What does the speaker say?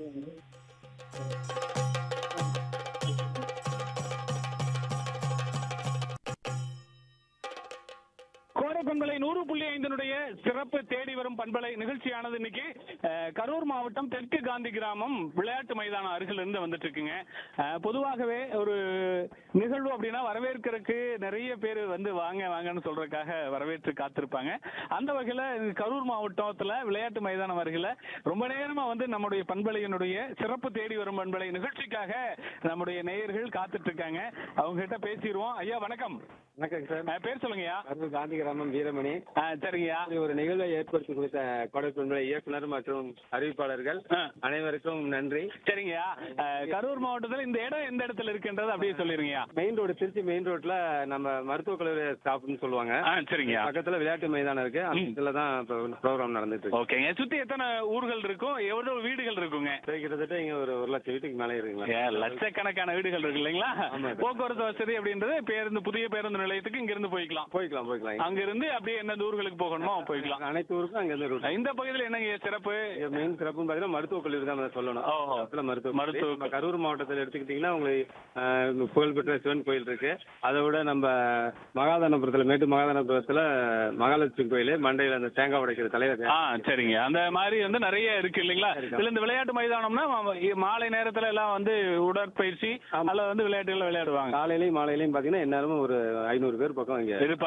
கோடை பண்பலை நூறு புள்ளி ஐந்தினுடைய சிறப்பு தேடி வரும் பண்பலை நிகழ்ச்சியானது இன்னைக்கு அஹ், கரூர் மாவட்டம் தெற்கு காந்தி கிராமம் விளையாட்டு மைதானம் அருகில் இருந்து வந்துட்டு இருக்குங்க அஹ், பொதுவாகவே ஒரு நிகழ்வு அப்படின்னா வரவேற்கிறதுக்கு நிறைய பேர் வந்து வாங்க வாங்கன்னு சொல்றதுக்காக வரவேற்று காத்திருப்பாங்க அந்த வகையில கரூர் மாவட்டத்துல விளையாட்டு மைதானம் அருகில ரொம்ப நேரமா வந்து நம்முடைய பண்பலையினுடைய சிறப்பு தேடி வரும் பண்பலை நிகழ்ச்சிக்காக நம்முடைய நேயர்கள் காத்துட்டு இருக்காங்க அவங்க கிட்ட பேசிடுவோம் ஐயா வணக்கம் வணக்கம் சார் அஹ், பேர் சொல்லுங்கய்யா கரூர் காந்தி கிராமம் வீரமணி ஆ, சரிங்கய்யா இப்படி ஒரு நிகழ்வை ஏற்படுத்தி கொடுத்த கொடைப்பண்புரை இயக்குனர் மற்றும் அறிவிப்பாளர்கள் ஆ. அனைவருக்கும் நன்றி சரிங்கய்யா அஹ், கரூர் மாவட்டத்தில் இந்த இடம் எந்த இடத்துல இருக்குன்றது அப்படியே சொல்லிருங்கய்யா மெயின் ரோடு திருச்சி மெயின் ரோட்ல நம்ம மருத்துவக் கல்லூரி ஸ்டாப்னு சொல்லுவாங்க ஆ சரிங்கய்யா பக்கத்துல விளையாட்டு மைதானம் இருக்கு அந்த ம். இடத்துல தான் இப்போ ப்ரோக்ராம் நடந்துட்டு இருக்கு ஓகேங்க சுத்தி எத்தனை ஊர்கள் இருக்கும் எவ்வளவு வீடுகள் இருக்குங்க இப்போ கிட்டத்தட்ட இங்க ஒரு ஒரு லட்சம் வீட்டுக்கு மேலே இருக்குங்களா ஏ, லட்சக்கணக்கான வீடுகள் இருக்கு இல்லைங்களா ஆமா. போக்குவரத்து வசதி அப்படின்றது பேருந்து புதிய பேருந்து நிலையத்துக்கு இங்க இருந்து போய்க்கலாம் போய்க்கலாம் போய்க்கலாம் அங்க இருந்து அப்படியே எந்தெந்த ஊர்களுக்கு போகணுமோ போய்க்கலாம் அனைத்து ஊருக்கும் அங்க இருந்து ரூட் இந்த பகுதியில் என்னங்க சிறப்பு மெயின் சிறப்புன்னு பாத்தீங்கன்னா மருத்துவக் கல்லூரி தான் நம்ம சொல்லணும் ஓஹோ. பக்கத்துல மருத்துவ மருத்துவ மருத்துவ கரூர் மாவட்டத்தில் எடுத்துக்கிட்டீங்கன்னா உங்களுக்கு ஆஹ், புகழ்பெற்ற சிவன் கோயில் இருக்கு அதை விட நம்ம மகாதானபுரத்துல மேட்டு மகாதானபுரத்துல மகாலட்சுமி கோயில் மண்டையில அந்த தேங்காய் உடைக்கிற தலைவர் ஆ சரிங்க அந்த மாதிரி வந்து நிறைய இருக்கு இல்லைங்களா இருக்கு. இதுல இந்த விளையாட்டு மைதானம்னா மா- மாலை நேரத்துல எல்லாம் வந்து உடற்பயிற்சி ஆமா. அல்ல வந்து விளையாட்டுகள் விளையாடுவாங்க காலையிலயும் மாலையிலயும் பாத்தீங்கன்னா எந்நேரமும் ஒரு ஐநூறு பேர் பக்கம் இங்க இருப்பாங்க